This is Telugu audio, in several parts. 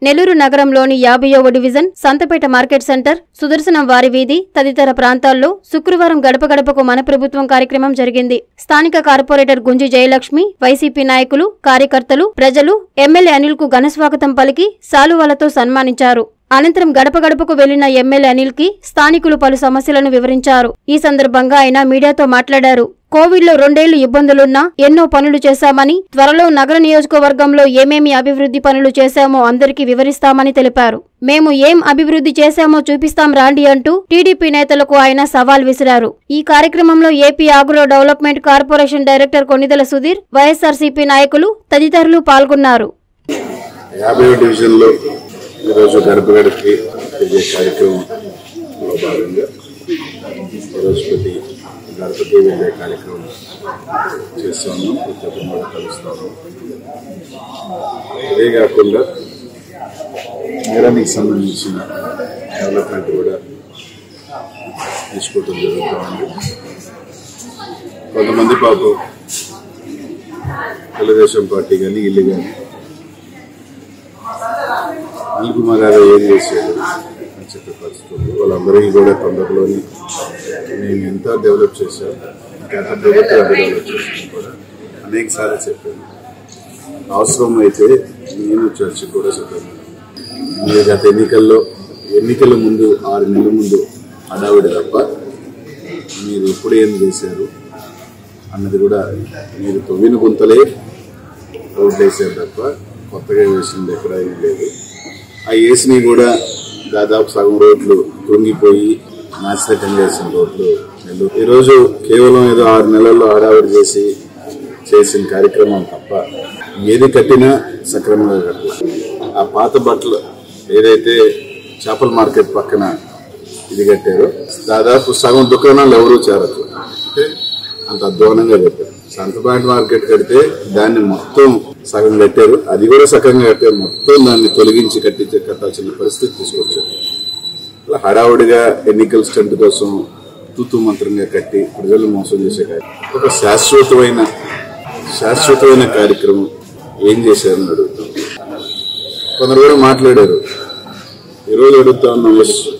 నెల్లూరు నగరంలోని యాభైవ division Santhapeta market centre Sudarshanam వారి వీధి తదితర ప్రాంతాల్లో శుక్రవారం గడప గడపకు మన ప్రభుత్వం కార్యక్రమం జరిగింది స్థానిక కార్పొరేటర్ గుంజి జయలక్ష్మి వైసీపీ నాయకులు కార్యకర్తలు ప్రజలు ఎమ్మెల్యే అనిల్ కు ఘనస్వాగతం పలికి సాలువాలతో సన్మానించారు అనంతరం గడప గడపకు వెళ్లిన ఎమ్మెల్యే అనిల్ కి స్థానికులు పలు సమస్యలను వివరించారు ఈ సందర్భంగా ఆయన మీడియాతో మాట్లాడారు కోవిడ్ లో రెండేళ్లు ఇబ్బందులున్నా ఎన్నో పనులు చేశామని త్వరలో నగర నియోజకవర్గంలో ఏమేమి అభివృద్ధి పనులు చేశామో అందరికీ వివరిస్తామని తెలిపారు మేము ఏం అభివృద్ధి చేశామో చూపిస్తాం రాండి అంటూ టీడీపీ నేతలకు ఆయన సవాల్ విసిరారు ఈ కార్యక్రమంలో AP agro development corporation director Konidala Sudheer YSRCP నాయకులు తదితరులు పాల్గొన్నారు యాభై డివిజన్లో ఈరోజు గడప గడపకి తిరిగే కార్యక్రమంలో భాగంగా ఈరోజు ప్రతి గడపకి వెళ్ళే కార్యక్రమం చేస్తాము ప్రతి ఒక్కరిని కూడా కలుస్తాము ఇదే కాకుండా మేడానికి సంబంధించిన డెవలప్మెంట్ కూడా తీసుకోవటం జరుగుతూ ఉంది కొంతమంది పాపం తెలుగుదేశం పార్టీ కానీ ఇల్లు కానీ అనిల్ కుమార్ గారు ఏం చేశారు అని చెప్పే పరిస్థితి ఉంది వాళ్ళందరికీ కూడా తొందరలోనే మేము ఎంత డెవలప్ చేశాం గత ప్రభుత్వం ఎంత డెవలప్ చేసాం కూడా అనేక సార్లు చెప్పాను అవసరం అయితే నేను చర్చకు కూడా చెప్పాను మీరు గత ఎన్నికల్లో ఎన్నికల ముందు ఆరు నెలల ముందు హడావిడి తప్ప మీరు ఎప్పుడు ఏం చేశారు అన్నది కూడా మీరు తొమ్మిది గుంతలే రోడ్లు వేసారు తప్ప కొత్తగా వేసింది ఎక్కడ ఏం లేదు ఆ వేసినవి కూడా దాదాపు సగం రోడ్లు కుంగిపోయి నాశనకం చేసిన రోడ్లు నెల్లూరు ఈరోజు కేవలం ఏదో ఆరు నెలల్లో హడావిడి చేసి చేసిన కార్యక్రమం తప్ప ఏది కట్టినా సక్రమంగా కట్టాలి ఆ పాత బట్టలు ఏదైతే చేపల మార్కెట్ పక్కన ఇది కట్టారో దాదాపు సగం దుకాణాలు ఎవరూ చేరదు అంటే అంత అధ్వానంగా కట్టారు సంతపాటి మార్కెట్ కడితే దాన్ని మొత్తం సగం కట్టారు అది కూడా సగంగా కట్టారు మొత్తం దాన్ని తొలగించి కట్టించే కట్టాల్సిన పరిస్థితి తీసుకొచ్చారు అలా హడావుడిగా ఎన్నికల స్టంట్ కోసం తూతు మంత్రంగా కట్టి ప్రజలు మోసం చేసే కార్యక్రమం ఒక శాశ్వతమైన శాశ్వతమైన కార్యక్రమం ఏం చేశారని అడుగుతాం కొందరు కూడా మాట్లాడారు ఈరోజు అడుగుతా ఉన్నాం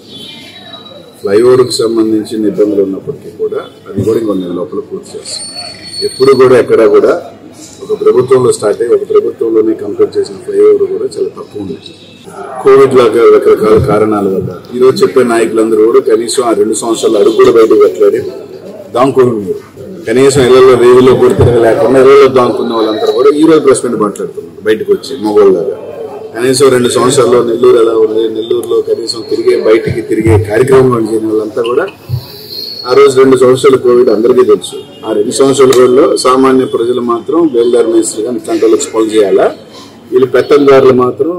ఫ్లైఓవర్కి సంబంధించిన ఇబ్బందులు ఉన్నప్పటికీ కూడా అది కూడా ఇంకొన్ని నెలల లోపల పూర్తి చేస్తాం ఎప్పుడు కూడా ఎక్కడ కూడా ఒక ప్రభుత్వంలో స్టార్ట్ అయ్యి ఒక ప్రభుత్వంలోనే కంప్లీట్ చేసిన ఫ్లైఓవర్ కూడా చాలా తక్కువ ఉంది కోవిడ్ లాగా రకరకాల కారణాల వల్ల ఈరోజు చెప్పే నాయకులందరూ కూడా కనీసం ఆ రెండు సంవత్సరాలు అడుగు కూడా బయటకు పెట్టలేరు దాంకోని మీరు కనీసం ఇళ్లలో రేవులో కూడా తిరగలేకుండా ఇళ్లలో దాంకున్న వాళ్ళందరూ కూడా ఈ రోజు ప్రెస్ మీట్ మాట్లాడుతున్నారు బయటకు వచ్చి మొగోళ్ళలాగా కనీసం రెండు సంవత్సరాల్లో నెల్లూరు ఎలా ఉంది నెల్లూరులో కనీసం తిరిగే బయటికి తిరిగే కార్యక్రమం చేయని వాళ్ళంతా కూడా ఆ రోజు రెండు సంవత్సరాల కోవిడ్ అందరికీ తెలుసు ఆ రెండు సంవత్సరాల కోవిడ్లో సామాన్య ప్రజలు మాత్రం బేల్దార్ మేస్త్రి కానీ ఇట్లాంటి వాళ్ళకి స్పాల్ చేయాలా వీళ్ళు పెత్తందారులు మాత్రం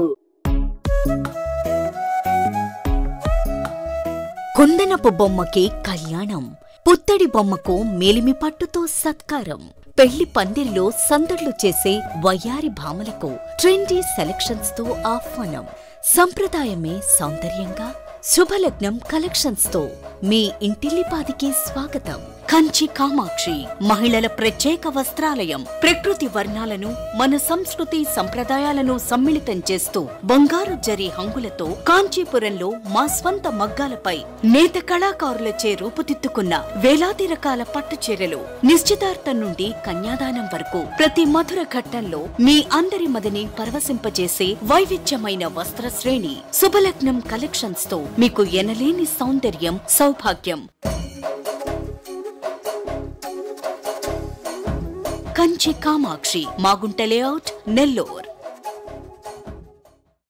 కుందనపు బొమ్మకి కళ్యాణం పుత్తడి బొమ్మకు మేలిమి పట్టుతో సత్కారం పెళ్లి పందిర్లో సందడ్లు చేసే వయ్యారి భామలకు ట్రెండీ సెలక్షన్స్ తో ఆహ్వానం సంప్రదాయమే సౌందర్యంగా శుభలగ్నం కలెక్షన్స్ తో మీ ఇంటిల్లిపాదికి స్వాగతం కంచి కామాక్షి మహిళల ప్రత్యేక వస్త్రాలయం ప్రకృతి వర్ణాలను మన సంస్కృతి సంప్రదాయాలను సమ్మిళితం చేస్తూ బంగారు జరి హంగులతో కాంచీపురంలో మా స్వంత మగ్గాలపై నేత కళాకారులచే రూపుదిద్దుకున్న వేలాది రకాల పట్టు చీరలు నిశ్చితార్థం నుండి కన్యాదానం వరకు ప్రతి మధుర ఘట్టంలో మీ అందరి మదిని పరవశింపజేసే వైవిధ్యమైన వస్త్ర శ్రేణి శుభలగ్నం కలెక్షన్స్ తో మీకు ఎనలేని సౌందర్యం సౌభాగ్యం కంచి కామాక్షి మాగుంట లేఅవుట్ నెల్లూర్